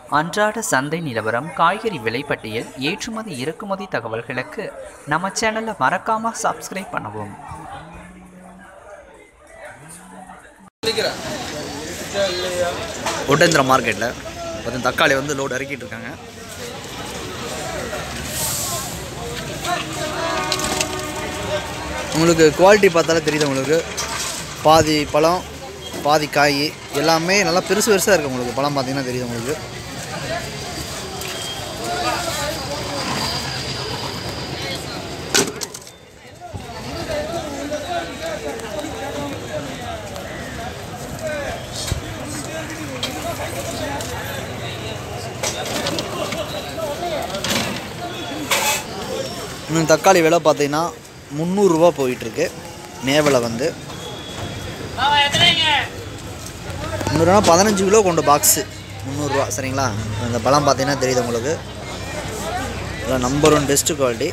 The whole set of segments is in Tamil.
அன்றாட சந்தை நிலவரம் காய்கறி விலைப்பட்டியல் ஏற்றுமதி இறக்குமதி தகவல்களுக்கு நம்ம சேனலை மறக்காம சப்ஸ்கிரைப் பண்ணவும் ஒட்டந்திர மார்க்கெட்டில் பார்த்தீங்கன்னா தக்காளி வந்து லோடு இறக்கிட்டு இருக்காங்க உங்களுக்கு குவாலிட்டி பார்த்தாலே தெரியுது உங்களுக்கு பாதி பழம் பாதி காய் எல்லாமே நல்லா பெருசு பெருசாக இருக்குது உங்களுக்கு பழம் பார்த்தீங்கன்னா தெரியுது உங்களுக்கு இன்னும் தக்காளி விலை பார்த்தீங்கன்னா முந்நூறுரூவா போயிட்டுருக்கு மேவலை வந்து முந்நூறுவா பதினஞ்சு கிலோ கொண்ட பாக்ஸு முந்நூறுரூவா சரிங்களா இந்த பழம் பார்த்தீங்கன்னா தெரியுது உங்களுக்கு இதெல்லாம் number one best quality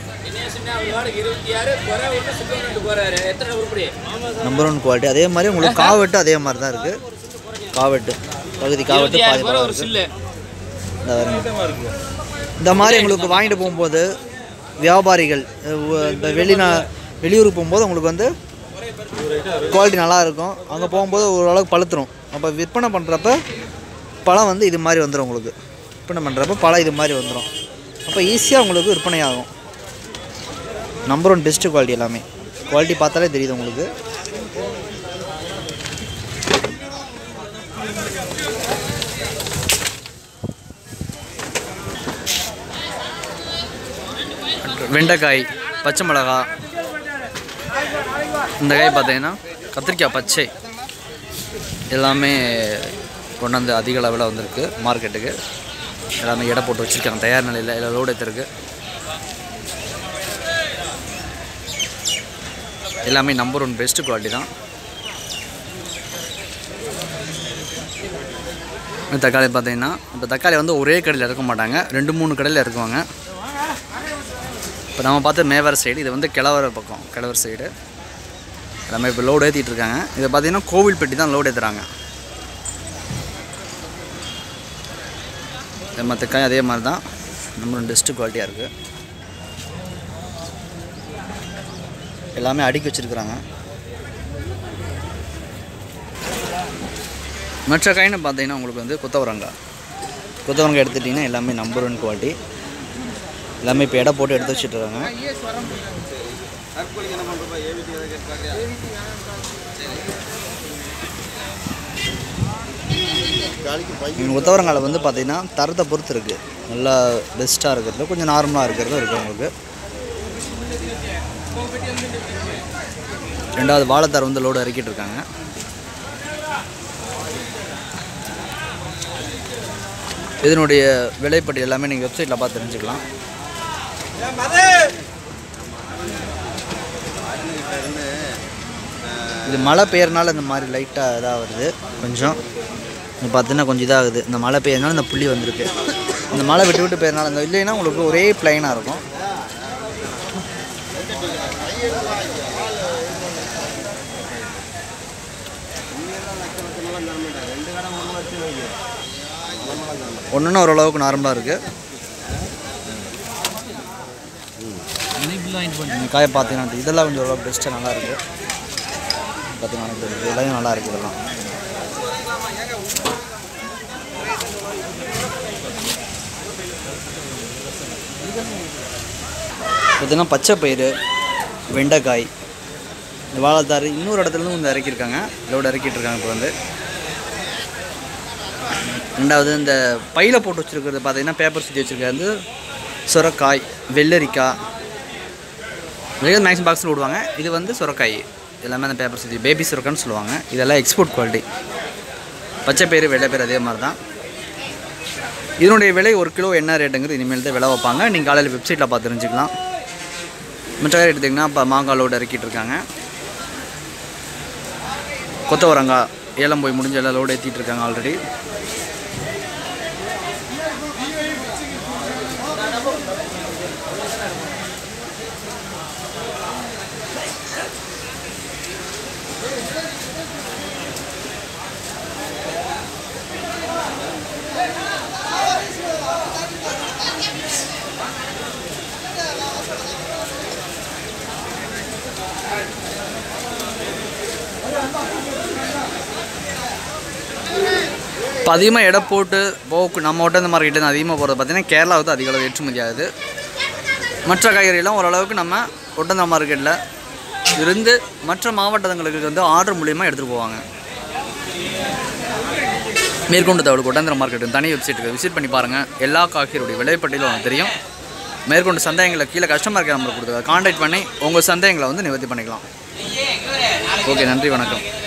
number one quality அதே மாதிரி உங்களுக்கு காவெட்டு அதே மாதிரி தான் இருக்குது காவெட்டு பகுதி காவெட்டு பாதி பழம் இருக்குது இந்த பாருங்க. இந்த மாதிரி உங்களுக்கு வாங்கிட்டு போகும்போது வியாபாரிகள் அஹ் உ- இந்த வெளிநா வெளியூருக்கு போகும்போது உங்களுக்கு வந்து குவாலிட்டி நல்லா இருக்கும் அங்கே போகும்போது ஓரளவுக்கு பழுத்துரும் அப்போ விற்பனை பண்ணுறப்ப பழம் வந்து இது மாதிரி வந்துடும் உங்களுக்கு விற்பனை பண்ணுறப்ப பழம் இது மாதிரி வந்துடும் அப்போ ஈஸியாக உங்களுக்கு விற்பனை ஆகும் நம்பர் ஒன் பெஸ்ட்டு குவாலிட்டி எல்லாமே குவாலிட்டி பார்த்தாலே தெரியுது உங்களுக்கு வெண்டைக்காய் பச்சை மிளகா இந்த காய் பார்த்தீங்கன்னா கத்திரிக்காய் பச்சை எல்லாமே கொண்டு வந்து அதிக அளவில் வந்திருக்கு மார்க்கெட்டுக்கு எல்லாமே எடை போட்டு வச்சுருக்காங்க தயார் நிலையில் எல்லாம் லோடு எடுத்துருக்கு எல்லாமே நம்பர் ஒன் பெஸ்ட் குவாலிட்டி தான் இந்த தக்காளி பார்த்தீங்கன்னா இப்போ தக்காளி வந்து ஒரே கடையில் இருக்க மாட்டாங்க ரெண்டு மூணு கடையில் இருக்குவாங்க இப்போ நம்ம பார்த்து மேவர் சைடு இது வந்து கிழவர பக்கம் கிழவர் சைடு எல்லாமே இப்போ லோடு ஏற்றிட்டு இருக்காங்க இதை பார்த்தீங்கன்னா கோவில்பட்டி தான் லோடு ஏற்றுறாங்க மற்ற காய் அதே மாதிரி தான் நம்ம பெஸ்ட்டு குவாலிட்டியாக இருக்குது எல்லாமே அடுக்கி வச்சுருக்குறாங்க மற்ற காயின்னு பார்த்தீங்கன்னா உங்களுக்கு வந்து கொத்தவரங்காய் கொத்தவரங்காய் எடுத்துட்டிங்கன்னா எல்லாமே நம்பர் ஒன் குவாலிட்டி எல்லாமே இப்போ எடை போட்டு எடுத்து வச்சுட்டு இருக்காங்க இவங்க கொத்தவரங்கால வந்து பார்த்தீங்கன்னா தரத்தை பொறுத்து இருக்குது நல்லா பெஸ்ட்டாக இருக்கிறது கொஞ்சம் நார்மலாக இருக்கிறதும் இருக்குது உங்களுக்கு ரெண்டாவது வாழைத்தார் வந்து லோடு இறக்கிட்டு இருக்காங்க இதனுடைய விலைப்பட்டி எல்லாமே நீங்கள் வெப்சைட்டில் பார்த்து தெரிஞ்சுக்கலாம் இது மழை பெய்யறனால இந்த மாதிரி லைட்டாக இதாக வருது கொஞ்சம் இது பார்த்தீங்கன்னா கொஞ்சம் இதாகுது இந்த மழை பெய்யறனால இந்த புள்ளி வந்திருக்கு இந்த மழை விட்டு விட்டு பெய்யறனால இந்த இல்லைன்னா உங்களுக்கு ஒரே ப்ளைனாக இருக்கும் ஒன்றுன்னு ஓரளவுக்கு நார்மலாக இருக்குது காயை பார்த்தீங்கன்னா இதெல்லாம் கொஞ்சம் ஓரளவுக்கு பெஸ்ட்டாக நல்லா இருக்குது பார்த்தீங்கன்னா தெரியுது இதெல்லாம் நல்லா இருக்குது இதெல்லாம் பார்த்தீங்கன்னா பச்சை பயிறு வெண்டைக்காய் இந்த வாழைத்தாறு இன்னொரு இடத்துலேருந்து வந்து இறக்கியிருக்காங்க லோடு இறக்கிட்டு இருக்காங்க இப்போ வந்து ரெண்டாவது இந்த பையில் போட்டு வச்சுருக்கிறது பார்த்தீங்கன்னா பேப்பர் சுற்றி வச்சுருக்கிறது வந்து சுரக்காய் வெள்ளரிக்காய் வெளியே மேக்ஸிமம் பாக்ஸில் விடுவாங்க இது வந்து சுரக்காய் எல்லாமே அந்த பேப்பர் சுற்றி பேபி சுரக்கான்னு சொல்லுவாங்க இதெல்லாம் எக்ஸ்போர்ட் குவாலிட்டி பச்சை பயிறு வெள்ளை பயிறு அதே மாதிரி தான் இதனுடைய விலை ஒரு கிலோ என்ன ரேட்டுங்கிறது இனிமேல் தான் விலை வைப்பாங்க நீங்கள் காலையில் வெப்சைட்டில் பார்த்து தெரிஞ்சுக்கலாம் மற்ற காய் எடுத்திங்கன்னா இப்போ மாங்காய் லோடு இறக்கிட்டு இருக்காங்க கொத்தவரங்காய் ஏலம் போய் முடிஞ்ச எல்லாம் லோடு ஏற்றிட்டு இருக்காங்க ஆல்ரெடி இப்போ அதிகமாக எடை போட்டு போக்கு நம்ம ஒட்டந்த மார்க்கெட்டு அதிகமாக போகிறது பார்த்தீங்கன்னா கேரளாவுக்கு அதிக அளவு ஏற்றுமதி ஆகுது மற்ற காய்கறிலாம் ஓரளவுக்கு நம்ம ஒட்டந்த மார்க்கெட்டில் இருந்து மற்ற மாவட்டங்களுக்கு வந்து ஆர்டர் மூலியமாக எடுத்துகிட்டு போவாங்க மேற்கொண்டு தகவல் ஒட்டந்திர மார்க்கெட்டு தனி வெப்சைட்டுக்கு விசிட் பண்ணி பாருங்கள் எல்லா காய்கறியுடைய விலைப்பட்டியலும் உங்களுக்கு தெரியும் மேற்கொண்டு சந்தேகங்களை கீழே கஸ்டமர் கேர் நம்பர் கொடுத்துருக்காங்க காண்டாக்ட் பண்ணி உங்கள் சந்தேகங்களை வந்து நிவர்த்தி பண்ணிக்கலாம் ஓகே நன்றி வணக்கம்